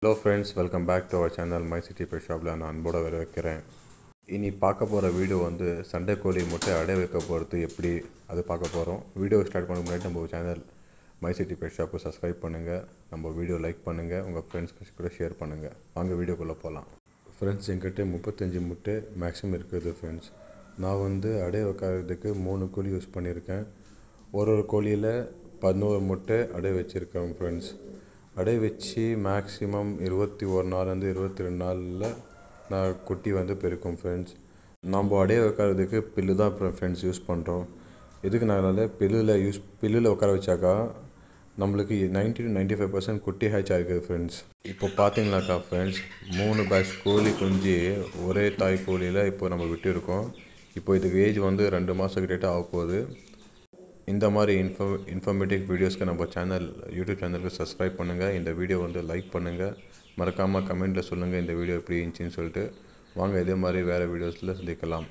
hello friends welcome back to our channel my city pet ஷாப்பில் நான் அன்போட வர வைக்கிறேன் இனி பார்க்க போகிற வீடியோ வந்து சண்டை கோழி முட்டை அடை வைக்க போகிறது எப்படி அது பார்க்க போகிறோம் வீடியோ ஸ்டார்ட் பண்ண முன்னாடி நம்ம சேனல் மை சிட்டி பெட் ஷாப்பை சப்ஸ்கிரைப் பண்ணுங்கள் நம்ம வீடியோ லைக் பண்ணுங்கள் உங்கள் ஃப்ரெண்ட்ஸ்க்கு கூட ஷேர் பண்ணுங்கள் வாங்க வீடியோக்குள்ளே போகலாம் ஃப்ரெண்ட்ஸ் என்கிட்ட முப்பத்தஞ்சு முட்டை மேக்ஸிமம் இருக்குது ஃப்ரெண்ட்ஸ் நான் வந்து அடை வைக்கிறதுக்கு மூணு கோழி யூஸ் பண்ணியிருக்கேன் ஒரு ஒரு கோழியில் பதினோரு முட்டை அடை வச்சுருக்கேன் ஃப்ரெண்ட்ஸ் அடை வச்சு மேக்ஸிமம் இருபத்தி ஒரு நாள்லேருந்து இருபத்தி ரெண்டு நாளில் நான் குட்டி வந்து பெருக்கும் ஃப்ரெண்ட்ஸ் நம்ம அடைய வைக்கிறதுக்கு பில்லு தான் அப்புறம் ஃப்ரெண்ட்ஸ் யூஸ் பண்ணுறோம் எதுக்கு நாங்கள் பில்லில் யூஸ் பில்லில் உட்கார வச்சாக்கா நம்மளுக்கு ninety to ninety five percent குட்டி ஹேச் ஆகிருக்குது ஃப்ரெண்ட்ஸ் இப்போ பார்த்தீங்களாக்கா ஃப்ரெண்ட்ஸ் மூணு பேட்ச் கோழி குஞ்சு ஒரே தாய் கோழியில் இப்போ நம்ம விட்டுருக்கோம் இப்போ இதுக்கு ஏஜ் வந்து ரெண்டு மாதம் கிட்ட ஆக போகுது இந்த மாதிரி இன்ஃபோ இன்ஃபர்மேட்டிவ் வீடியோஸ்க்கு நம்ம சேனல் யூடியூப் சேனலுக்கு சப்ஸ்கிரைப் பண்ணுங்கள் இந்த வீடியோ வந்து லைக் பண்ணுங்கள் மறக்காமல் கமெண்ட்டில் சொல்லுங்கள் இந்த வீடியோ எப்படி இருந்துச்சின்னு சொல்லிட்டு வாங்க இதே மாதிரி வேறு வீடியோஸில் சந்திக்கலாம்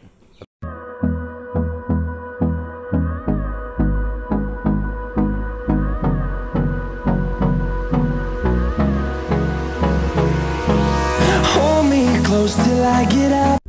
Hold me close till I get up